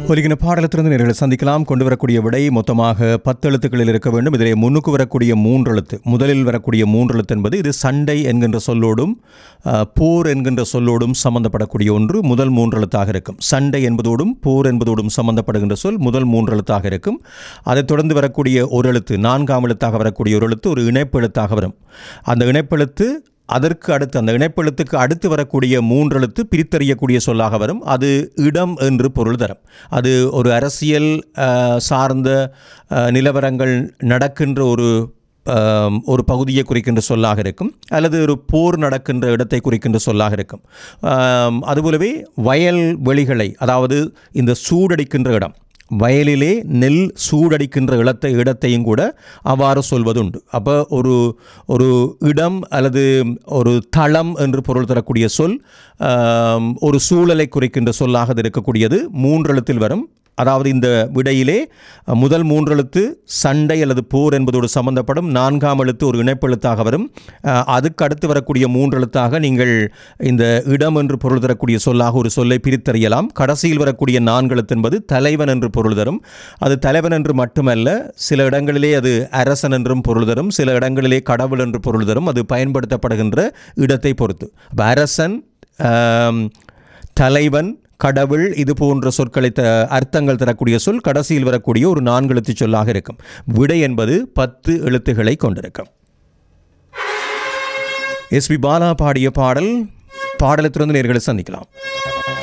ஒலிகின பாடலத்திலிருந்து நேர்களை சந்திக்கலாம் கொண்டு வரக்கூடிய விடை மொத்தமாக பத்து எழுத்துக்களில் இருக்க வேண்டும் இதிலே முன்னுக்கு வரக்கூடிய மூன்று எழுத்து முதலில் வரக்கூடிய மூன்று எழுத்து என்பது இது சண்டை என்கின்ற சொல்லோடும் அஹ், போர் என்கின்ற சொல்லோடும் சம்பந்தப்படக்கூடிய ஒன்று முதல் மூன்று எழுத்தாக இருக்கும் சண்டை என்பதோடும் போர் என்பதோடும் சம்பந்தப்படுகின்ற சொல் முதல் மூன்று எழுத்தாக இருக்கும் அதைத் தொடர்ந்து வரக்கூடிய ஒரு எழுத்து நான்காம் எழுத்தாக வரக்கூடிய ஒரு எழுத்து ஒரு இணைப்பு எழுத்தாக வரும் அந்த இணைப்பெழுத்து அதற்கு அடுத்து அந்த இணைப்பெழுத்துக்கு அடுத்து வரக்கூடிய மூன்றெழுத்து பிரித்தறியக்கூடிய சொல்லாக வரும் அது இடம் என்று பொருள் தரும் அது ஒரு அரசியல் அஹ், சார்ந்த அஹ், நிலவரங்கள் நடக்கின்ற ஒரு அஹ், ஒரு பகுதியை குறிக்கின்ற சொல்லாக இருக்கும் அல்லது ஒரு போர் நடக்கின்ற இடத்தை குறிக்கின்ற சொல்லாக இருக்கும் அஹ், அதுபோலவே வயல் வெளிகளை அதாவது இந்த சூடடிக்கின்ற இடம் வயலிலே நெல் சூடடிக்கின்ற இடத்தை இடத்தையும் கூட அவ்வாறு சொல்வதுண்டு அப்போ ஒரு ஒரு இடம் அல்லது ஒரு தளம் என்று பொருள் தரக்கூடிய சொல் ஆம், ஒரு சூழலை குறிக்கின்ற சொல்லாக இது இருக்கக்கூடியது மூன்றெழுத்தில் வரும் அதாவது இந்த விடையிலே அஹ், முதல் மூன்றெழுத்து சண்டை அல்லது போர் என்பதோடு சம்பந்தப்படும் நான்காம் எழுத்து ஒரு இணைப்பெழுத்தாக வரும் அஹ், அதுக்கு அடுத்து வரக்கூடிய மூன்றெழுத்தாக நீங்கள் இந்த இடம் என்று பொருள் தரக்கூடிய சொல்லாக ஒரு சொல்லை பிரித்தறியலாம் கடைசியில் வரக்கூடிய நான்கெழுத்து என்பது தலைவன் என்று பொருள் தரும் அது தலைவன் என்று மட்டுமல்ல சில இடங்களிலே அது அரசன் என்றும் பொருள் தரும் சில இடங்களிலே கடவுள் என்று பொருள் தரும் அது பயன்படுத்தப்படுகின்ற இடத்தை பொறுத்து அப்ப அரசன் ஆம், தலைவன் கடவுள் இது போன்ற சொற்களை த அர்த்தங்கள் தரக்கூடிய சொல் கடைசியில் வரக்கூடிய ஒரு நான்கு எழுத்து சொல்லாக இருக்கும் விடை என்பது பத்து எழுத்துக்களை கொண்டிருக்கும் எஸ்பி பாலா பாடிய பாடல் பாடலத்திலிருந்து நேர்களை சந்திக்கலாம்